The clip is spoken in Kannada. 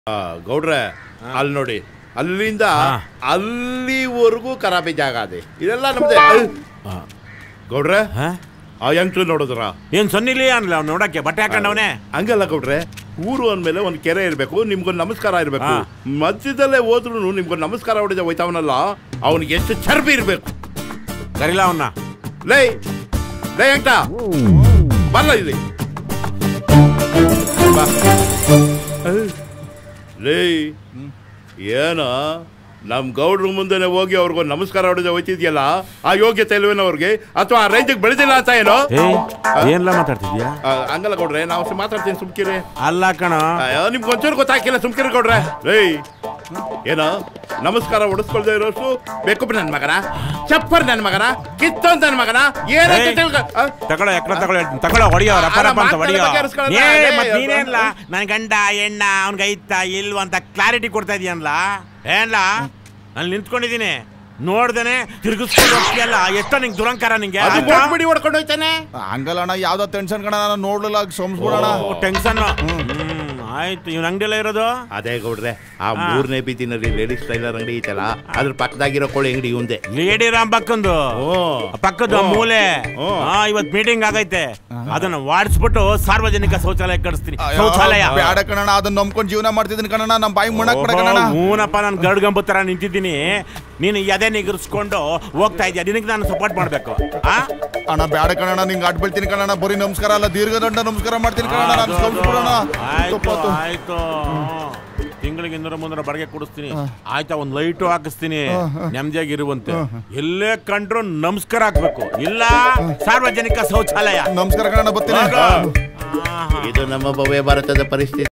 ಆ, ಗೌಡ್ರೆ ಅಲ್ಲಿ ನೋಡಿ ಅಲ್ಲಿಂದ ಅಲ್ಲಿವರೆಗೂ ಖರಾಬಿ ಜಾಗ ಅದೇ ಇದೆಲ್ಲ ನಮ್ದೆ ಗೌಡ್ರೆ ಹಾ? ಆ ಯಂಕ್ಲು ನೋಡಿದ್ರ ಏನ್ ಸೊನ್ನಿಲಿ ಅನ್ಲ ಅವ್ನು ನೋಡಕ್ಕೆ ಬಟ್ಟೆ ಹಾಕೊಂಡವನೆ ಹಂಗಲ್ಲ ಗೌಡ್ರೆ ಊರು ಅಂದ್ಮೇಲೆ ಒಂದು ಕೆರೆ ಇರಬೇಕು ನಿಮ್ಗೊಂದು ನಮಸ್ಕಾರ ಇರಬೇಕು ಹಾ. ಮಧ್ಯದಲ್ಲೇ ಹೋದ್ರು ನಿಮ್ಗೊಂದು ನಮಸ್ಕಾರ ಹೊಡೆದ ಹೋಯ್ತಾವನಲ್ಲ ಅವನಿಗೆ ಎಷ್ಟು ಚರ್ಬಿ ಇರಬೇಕು ಕರಿಲ್ಲ ಅವನ್ನ ಲೇ ಲೇ ಅಂಟ ಬರಲ್ಲ ಇಲ್ಲಿ ಬಾ. ಲೇ ಏನ ನಮ್ ಗೌಡ್ರ ಮುಂದೆನೆ ಹೋಗಿ ಅವ್ರಿಗೊಂದು ನಮಸ್ಕಾರ ಹೊಡೆದ ಹೋಯ್ತಿದ್ಯಲ್ಲ ಆ ಯೋಗ್ಯತೆ ಇಲ್ವೇನೋ ಅವ್ರಿಗೆ ಅಥವಾ ಆ ರೇಂಜಿಗೆ ಬೆಳೆದಿಲ್ಲ ಅಂತ ಏನೋ ಏ ಏನ್ಲ ಮಾತಾಡ್ತಿದ್ಯಾ ಆ, ಹಂಗಲ್ಲ ಗೌಡ್ರೆ ನಾವು ಮಾತಾಡ್ತೀನಿ ಸುಮ್ಕಿರಿ ಅಲ್ಲ ಕಣ ಅಯ್ಯೋ ನಿಮ್ಗೆ ಒಂಚೂರು ಗೊತ್ತಾಗಿಲ್ಲ ಸುಮ್ಕಿರಿ ಗೌಡ್ರೆ ಏಯ್ ಏನೋ ನಮಸ್ಕಾರ ಹೊಡಿಸ್ಕೊಳ್ದೆ ಇರೋಷ್ಟು ಬೇಕು ನನ್ನ ಮಗನ ಚಪ್ಪರ್ ನನ್ನ ಮಗನ ಕಿತ್ತೊಂದ್ ನನ್ನ ಮಗನ ಏನಂತ ಏಯ್. ತಿಳ್ಕ ಆ? ತಗೊಳ್ಳೋ ಎಕ್ಕಡ ತಗೊಳ್ಳೋ ತಗೊಳ್ಳೋ ಹೊಡಿಯೋ ರಪ್ಪ ಅಲ್ಲ, ರಪ್ಪ ಅಂತ ಹೊಡಿಯೋ ಮಾತಾಡೋ ಬಗ್ಗೆ ಅರ್ಸ್ಕೊಳ್ಳೋಣ. ಏ ಏ, ಮತ್ ಅದು- ನೀನೇನ್ಲ ನನ್ ಗಂಡ ಎಣ್ಣ ಅವ್ನ್ಗೆ ಐತಾ ಇಲ್ವ ಅಂತ ಕ್ಲಾರಿಟಿ ಕೊಡ್ತಾ ಇದೀಯನ್ಲ ಏನ್ಲ ನಾನು ನಿಂತ್ಕೊಂಡಿದೀನಿ ನೋಡ್ದೇನೆ ತಿರುಗಿಸ್ಕೊಂಡು ಹೋಗ್ತೀಯಲ್ಲ ಎಷ್ಟೋ ನಿಂಗೆ ದುರಂಕಾರ ನಿಂಗೆ ಅದು ಬೋಟ್ ಬಿಡಿ ಹೊಡ್ಕೊಂಡು ಹೋಯ್ತಾನೆ ಹಂಗಲ್ಲ ಅಣ್ಣ ಯಾವ್ದೋ ಟೆನ್ಷನ್ ಕಣ ನಾನು ನೋಡ್ಲಿಲ್ಲ ಸೋಮ್ಸ್ಬಿಡೋಣ ಟೆನ್ಷನ್ ಆಯ್ತು ಇವ್ನ ಅಂಗಡಿಯಲ್ಲ ಇರೋದು ಅದೇ ಗೌಡ್ರೆ ಆ ಹಾ. ಮೂರನೇ ಬೀದಿನಲ್ಲಿ ಲೇಡೀಸ್ ಟೈಲರ್ ಅಂಗಡಿ ಐತಲ್ಲ ಅದ್ರ ಪಕ್ಕದಾಗಿರೋ ಕೋಳಿ ಅಂಗಡಿ ಇವಂದೆ ಲೇಡಿ ರಾಮ್ ಪಕ್ಕಂದು ಓ ಪಕ್ಕದ ಓ. ಮೂಲೆ ಓ. ಹಾ ಇವತ್ ಮೀಟಿಂಗ್ ಆಗೈತೆ ಅದನ್ನ ವಾಡಿಸ್ಬಿಟ್ಟು ಸಾರ್ವಜನಿಕ ಶೌಚಾಲಯ ಕಳಿಸ್ತೀನಿ ಶೌಚಾಲಯ ಬ್ಯಾಡ ಕಣಣ್ಣ ಅದನ್ನ ನಂಬ್ಕೊಂಡು ಜೀವನ ಮಾಡ್ತಿದ್ದೀನಿ ಕಣಣ್ಣ ನಮ್ಮ ಬಾಯಿ ಮುಣಕ್ ಬಿಡ ಕಣಣ್ಣ ಹೂನಪ್ಪ ನಾನು ಗರ್ಡ್ಗಂಬ ತರ ನಿಂತಿದ್ದೀನಿ ನೀನು ಎದೆ ನಿಗರ್ಸ್ಕೊಂಡು ಹೋಗ್ತಾ ಇದೆಯಾ ನಿನಗೆ ನಾನು ಸಪೋರ್ಟ್ ಮಾಡ್ಬೇಕು ಆ ಅಣ್ಣ ಬ್ಯಾಡ ಕಣಣ್ಣ ನಿಂಗೆ ಅಡ್ ಬೀಳ್ತೀನಿ ಕಣಣ್ಣ ಬರೀ ನಮಸ್ಕಾರ ಅಲ್ಲ ದೀರ್ಘದಂಡ ನಮಸ್ಕಾರ ಮಾಡ್ತೀನಿ ಕಣಣ್ಣ ನಾನು ಸೋಮ್ಸ್ಬಿಡೋಣ ಆಯ್ತು ಆಯ್ತು ತಿಂಗಳಿಗೆ ಇನ್ನೂರ ಮುನ್ನೂರ ಬಾಡಿಗೆ ಕೊಡಿಸ್ತೀನಿ ಆಯ್ತಾ ಒಂದ್ ಲೈಟು ಹಾಕಿಸ್ತೀನಿ ನೆಮ್ಮದಿಯಾಗಿರುವಂತೆ ಎಲ್ಲೇ ಕಂಡ್ರು ನಮಸ್ಕಾರ ಹಾಕ್ಬೇಕು ಇಲ್ಲ ಸಾರ್ವಜನಿಕ ಶೌಚಾಲಯ ನಮಸ್ಕಾರ ಕಣಣ್ಣ ಬರ್ತೀನಿ ಹೋಗು. ಆಹಾ. ಇದು ನಮ್ಮ ಭವ್ಯ ಭಾರತದ ಪರಿಸ್ಥಿತಿ